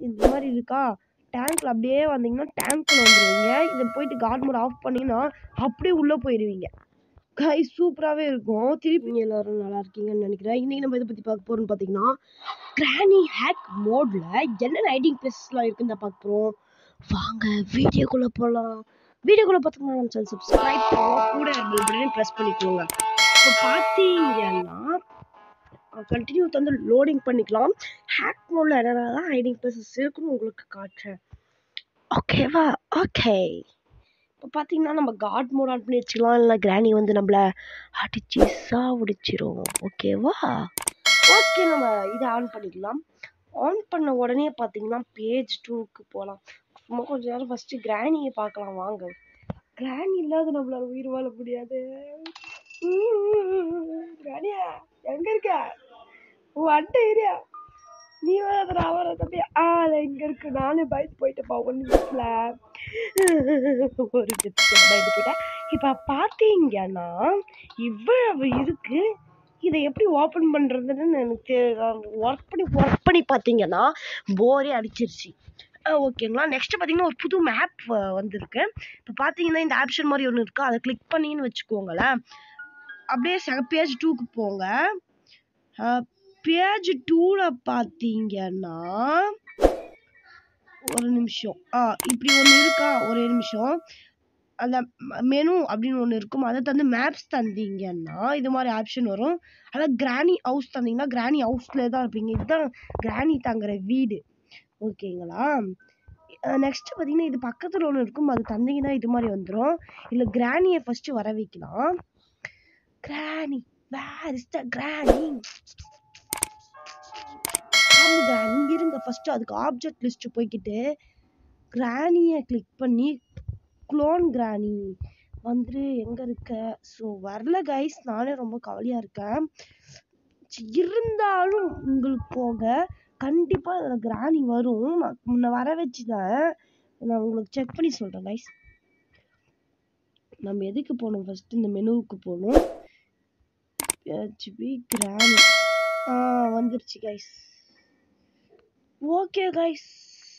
இந்த மாதிரி இருக்கா டேங்க்ல அப்படியே வந்தீங்கன்னா டேங்க்குள்ள வந்துருவீங்க இதை போயிட்டு காட் மோட் ஆஃப் பண்ணீங்கன்னா அப்படியே உள்ள போயிருவீங்க கை சூப்பராகவே இருக்கும் திருப்பி நீங்க எல்லாரும் நல்லா இருக்கீங்கன்னு நினைக்கிறேன் இன்னைக்கு நம்ம இதை பற்றி பார்க்க போறோம்னு பார்த்தீங்கன்னா கிரானி ஹேக் மோட்ல என்னென்ன ஐடிங் பிளேசஸ்லாம் இருக்குன்னு தான் பார்க்க போகிறோம் வாங்க வீடியோக்குள்ளே போகலாம் வீடியோக்குள்ளே பார்த்தீங்கன்னா நம்ம சேனல் சப்ஸ்கிரைப் பண்ணுவோம் கூட பெல் பட்டனையும் ப்ரெஸ் பண்ணிக்கோங்க இப்போ பார்த்தீங்கன்னா கண்டினியூ வந்து லோடிங் பண்ணிக்கலாம் ஹேக் மோடில் என்னென்னலாம் ஹைடிங் பிளேசஸ் இருக்குன்னு உங்களுக்கு காட்டுறேன் ஓகேவா ஓகே இப்போ பார்த்தீங்கன்னா நம்ம காட் மோட் ஆன் பண்ணி வச்சுக்கலாம் இல்லை கிராணி வந்து நம்மள அடிச்சு சாவடிச்சிரும் ஓகேவா ஓகே நம்ம இதை ஆன் பண்ணிக்கலாம் ஆன் பண்ண உடனே பார்த்தீங்கன்னா பேஜ் டூக்கு போகலாம் சும்மா கொஞ்ச நேரம் ஃபஸ்ட்டு கிராணியை பார்க்கலாம் வாங்க கிராணி இல்லாத நம்மளால உயிர் வாழ முடியாது கிராணியா எங்க இருக்க உன் அட்டை ஏரியா நீ வராத நான் வர தம்பி ஆ அது எங்க இருக்கு நானும் பயந்து போயிட்டேப்பா ஒன்று நிமிஷத்துல ஒரு நிமிஷத்துல பயந்து போயிட்டேன் இப்போ பார்த்தீங்கன்னா இவ்வளவு இருக்கு இதை எப்படி ஓப்பன் பண்ணுறதுன்னு எனக்கு ஒர்க் பண்ணி ஒர்க் பண்ணி பார்த்தீங்கன்னா போரே அடிச்சிருச்சு ஓகேங்களா நெக்ஸ்ட் பார்த்தீங்கன்னா ஒரு புது மேப் வந்திருக்கு இப்போ பார்த்தீங்கன்னா இந்த ஆப்ஷன் மாதிரி ஒன்று இருக்கு அதை கிளிக் பண்ணின்னு வச்சுக்கோங்களேன் அப்படியே செக பேஜ் டூக்கு போங்க பேஜ் டூவில் பார்த்தீங்கன்னா ஒரு நிமிஷம் ஆ இப்படி ஒன்று இருக்கா ஒரே நிமிஷம் அந்த மெனு அப்படின்னு ஒன்று இருக்கும் அதை தந்து மேப்ஸ் தந்தீங்கன்னா இது மாதிரி ஆப்ஷன் வரும் அதாவது கிராணி ஹவுஸ் தந்தீங்கன்னா கிராணி ஹவுஸ்ல தான் இருப்பீங்க இதுதான் கிராணி தங்குற வீடு ஓகேங்களா நெக்ஸ்ட் பார்த்தீங்கன்னா இது பக்கத்தில் ஒன்று இருக்கும் அது தந்தீங்கன்னா இது மாதிரி வந்துடும் இல்லை கிராணியை ஃபஸ்ட்டு வர வைக்கலாம் கிராணி வேர் இஸ் த கிராணி கிராணி இருங்க ஃபஸ்ட்டு அதுக்கு ஆப்ஜெக்ட் லிஸ்ட்டு போய்க்கிட்டு கிராணியை கிளிக் பண்ணி க்ளோன் கிராணி வந்துரு எங்கே இருக்க ஸோ வரல கைஸ் நானே ரொம்ப கவலையாக இருக்கேன் இருந்தாலும் உங்களுக்கு போக கண்டிப்பாக அதில் கிராணி வரும் நான் முன்ன வர வச்சு தான் நான் உங்களுக்கு செக் பண்ணி சொல்கிறேன் கைஸ் நம்ம எதுக்கு போகணும் ஃபஸ்ட்டு இந்த மெனுவுக்கு போகணும் ஹெச்பி கிராணி ஆ வந்துருச்சு கைஸ் ஓகே கைஸ்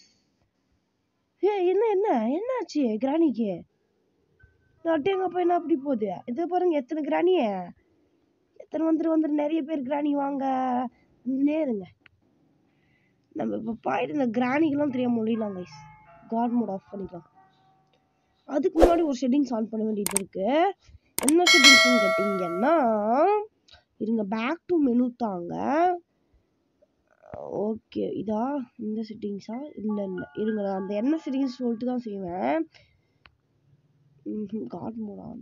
ஏ என்ன என்ன என்னாச்சு கிராணிக்கு அட்டேங்கப்பா என்ன அப்படி போகுது இதை பாருங்க எத்தனை கிராணிய எத்தனை வந்துரு வந்துரு நிறைய பேர் கிராணி வாங்க நேருங்க நம்ம இப்போ பாயிட்டு இந்த கிராணிக்கெல்லாம் தெரியாம முடியலாம் கைஸ் காட் மோட் ஆஃப் பண்ணிக்கலாம் அதுக்கு முன்னாடி ஒரு செட்டிங்ஸ் ஆன் பண்ண வேண்டியது இருக்கு என்ன செட்டிங்ஸ்னு கேட்டிங்கன்னா இருங்க பேக் டு மெனு தாங்க ஓகே இதா இந்த செட்டிங்ஸா இல்லை இல்லை இருங்க நான் அந்த என்ன செட்டிங்ஸ் சொல்லிட்டு தான் செய்வேன் God mode on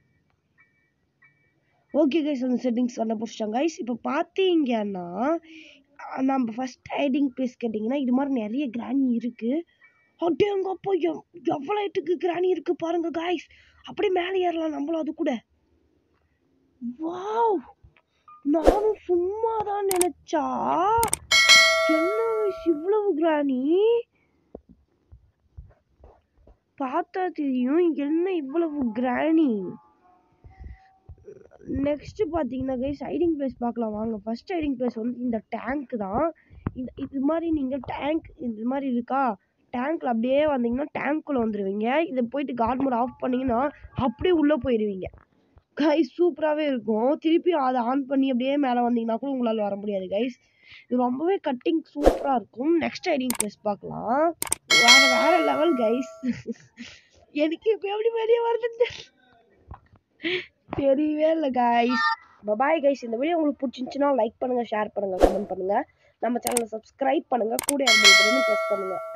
okay guys அந்த செட்டிங்ஸ் கண்டுபிடிச்சிட்டாங்க கைஸ் இப்போ பார்த்தீங்கன்னா நம்ம ஃபஸ்ட் ஹைடிங் பிளேஸ் கேட்டிங்கன்னா இது மாதிரி நிறைய கிராணி இருக்குது அட்டேங்கப்போ எவ்வளோ ஐட்டுக்கு கிராணி இருக்குது பாருங்க காய்ஸ் அப்படியே மேலே ஏறலாம் நம்மளும் அது கூட வாவ் நானும் சும்மா தான் நினச்சா என்ன இவ்வளவு கிராணி பார்த்தா தெரியும் என்ன இவ்வளவு கிராணி நெக்ஸ்ட் பார்த்தீங்கன்னா கைஸ் ஹைடிங் பிளேஸ் பார்க்கலாம் வாங்க ஃபர்ஸ்ட் ஹைடிங் பிளேஸ் வந்து இந்த டேங்க் தான் இந்த இது மாதிரி நீங்கள் டேங்க் இது மாதிரி இருக்கா டேங்க்ல அப்படியே வந்தீங்கன்னா டேங்க்குள்ள வந்துடுவீங்க இதை போயிட்டு காட் மோட் ஆஃப் பண்ணீங்கன்னா அப்படியே உள்ளே போயிடுவீங்க கைஸ் சூப்பராகவே இருக்கும் திருப்பி அதை ஆன் பண்ணி அப்படியே மேலே வந்தீங்கன்னா கூட உங்களால் வர முடியாது கைஸ் இது ரொம்பவே கட்டிங் சூப்பராக இருக்கும் நெக்ஸ்ட் ஹைடிங் பிளேஸ் பார்க்கலாம் வேற வேற லெவல் கைஸ் எனக்கு இப்போ எப்படி வெளியே வருதுன்னு தெரியவே இல்லை கைஸ் பாய் கைஸ் இந்த வீடியோ உங்களுக்கு பிடிச்சிருந்துச்சுன்னா லைக் பண்ணுங்க ஷேர் பண்ணுங்க கமெண்ட் பண்ணுங்க நம்ம சேனலை சப்ஸ்கிரைப் பண்ணுங்க கூட பெல் பட்டனை ப்ரெஸ் பண்ணுங்க